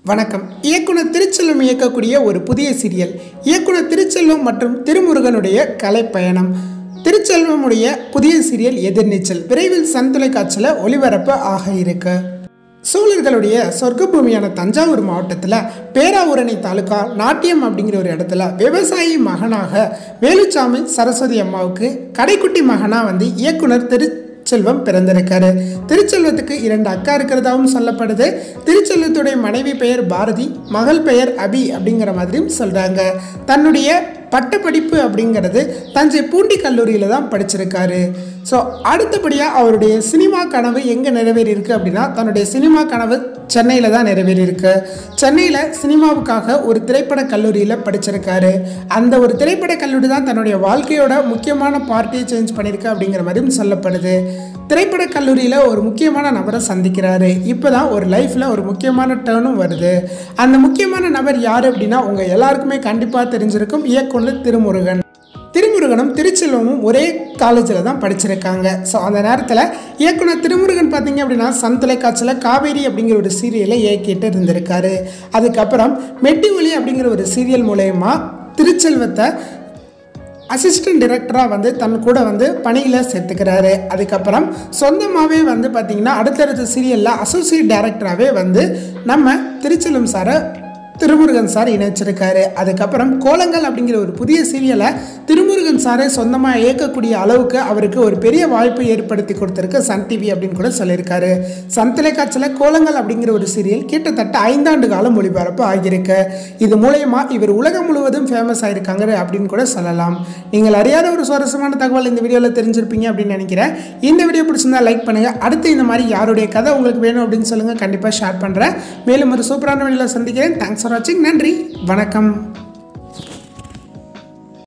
வணக்கம் இயக்குனர் திருச்செல்வம் இயக்கக்கூடிய ஒரு புதிய சீரியல் இயக்குனர் திருச்செல்வம் மற்றும் திருமுருகனுடைய கலைப்பயணம் திருச்செல்வமுடைய புதிய சீரியல் எதிர்நீச்சல் விரைவில் சன் தொலைக்காட்சியில் ஒளிபரப்பு ஆக இருக்கு சோழர்களுடைய சொர்க்க பூமியான தஞ்சாவூர் மாவட்டத்தில் பேராவூரணி தாலுகா நாட்டியம் அப்படிங்கிற ஒரு இடத்துல விவசாயி மகனாக வேலுச்சாமி சரஸ்வதி அம்மாவுக்கு கடைக்குட்டி மகனாக வந்து இயக்குனர் திரு செல்வம் பிறந்திருக்காரு திருச்செல்வத்துக்கு இரண்டு அக்கா இருக்கிறதாவும் சொல்லப்படுது திருச்செல்வத்துடைய மனைவி பெயர் பாரதி மகள் பெயர் அபி அப்படிங்கிற மாதிரியும் சொல்கிறாங்க தன்னுடைய பட்டப்படிப்பு அப்படிங்கிறது தஞ்சை பூண்டி கல்லூரியில் தான் படிச்சிருக்காரு ஸோ அடுத்தபடியாக அவருடைய சினிமா கனவு எங்கே நிறைவேறியிருக்கு அப்படின்னா தன்னுடைய சினிமா கனவு சென்னையில் தான் நிறைவேறியிருக்கு சென்னையில் சினிமாவுக்காக ஒரு திரைப்பட கல்லூரியில் படிச்சிருக்காரு அந்த ஒரு திரைப்பட கல்லூரி தான் தன்னுடைய வாழ்க்கையோட முக்கியமான பார்ட்டியை சேஞ்ச் பண்ணியிருக்கு அப்படிங்கிற மாதிரியும் சொல்லப்படுது திரைப்பட கல்லூரியில் ஒரு முக்கியமான நபரை சந்திக்கிறாரு இப்போ தான் ஒரு லைஃப்பில் ஒரு முக்கியமான டேர்னும் வருது அந்த முக்கியமான நபர் யார் அப்படின்னா உங்கள் எல்லாருக்குமே கண்டிப்பாக தெரிஞ்சிருக்கும் இயக்குனர் திருமுருகன் திருமுருகனும் திருச்செல்வமும் ஒரே காலேஜில் தான் படிச்சிருக்காங்க ஸோ அந்த நேரத்தில் இயக்குனர் திருமுருகன் பார்த்தீங்க அப்படின்னா சன் தொலைக்காட்சியில் காவேரி அப்படிங்கிற ஒரு சீரியலை இயக்கிட்டு இருந்திருக்காரு அதுக்கப்புறம் மெட்டி ஒலி அப்படிங்கிற ஒரு சீரியல் மூலயமா திருச்செல்வத்தை அசிஸ்டன்ட் டிரெக்டராக வந்து தன் கூட வந்து பணியில் சேர்த்துக்கிறாரு அதுக்கப்புறம் சொந்தமாகவே வந்து பார்த்திங்கன்னா அடுத்தடுத்த சீரியலில் அசோசியேட் டைரக்டராகவே வந்து நம்ம திருச்செல்வம் சாரை திருமுருகன் சார் இணைச்சிருக்காரு அதுக்கப்புறம் கோலங்கள் அப்படிங்கிற ஒரு புதிய சீரியலை திருமுருகன் சாரை சொந்தமாக இயக்கக்கூடிய அளவுக்கு அவருக்கு ஒரு பெரிய வாய்ப்பை ஏற்படுத்தி கொடுத்துருக்கு சன் டிவி அப்படின்னு கூட சொல்லியிருக்காரு சன் தொலைக்காட்சியில் கோலங்கள் அப்படிங்கிற ஒரு சீரியல் கிட்டத்தட்ட ஐந்தாண்டு காலம் ஒளிபரப்பு ஆகியிருக்கு இது மூலயமா இவர் உலகம் முழுவதும் ஃபேமஸ் ஆயிருக்காங்க அப்படின்னு கூட சொல்லலாம் நீங்கள் அறியாத ஒரு சுவாரஸ்யமான தகவல் இந்த வீடியோவில் தெரிஞ்சிருப்பீங்க அப்படின்னு நினைக்கிறேன் இந்த வீடியோ பிடிச்சிருந்தா லைக் பண்ணுங்கள் அடுத்து இந்த மாதிரி யாருடைய கதை உங்களுக்கு வேணும் அப்படின்னு சொல்லுங்கள் கண்டிப்பாக ஷேர் பண்ணுறேன் மேலும் ஒரு சூப்பரான வீடியோவில் சந்திக்கிறேன் தேங்க்ஸ் ஃபார் வாட்சிங் நன்றி வணக்கம்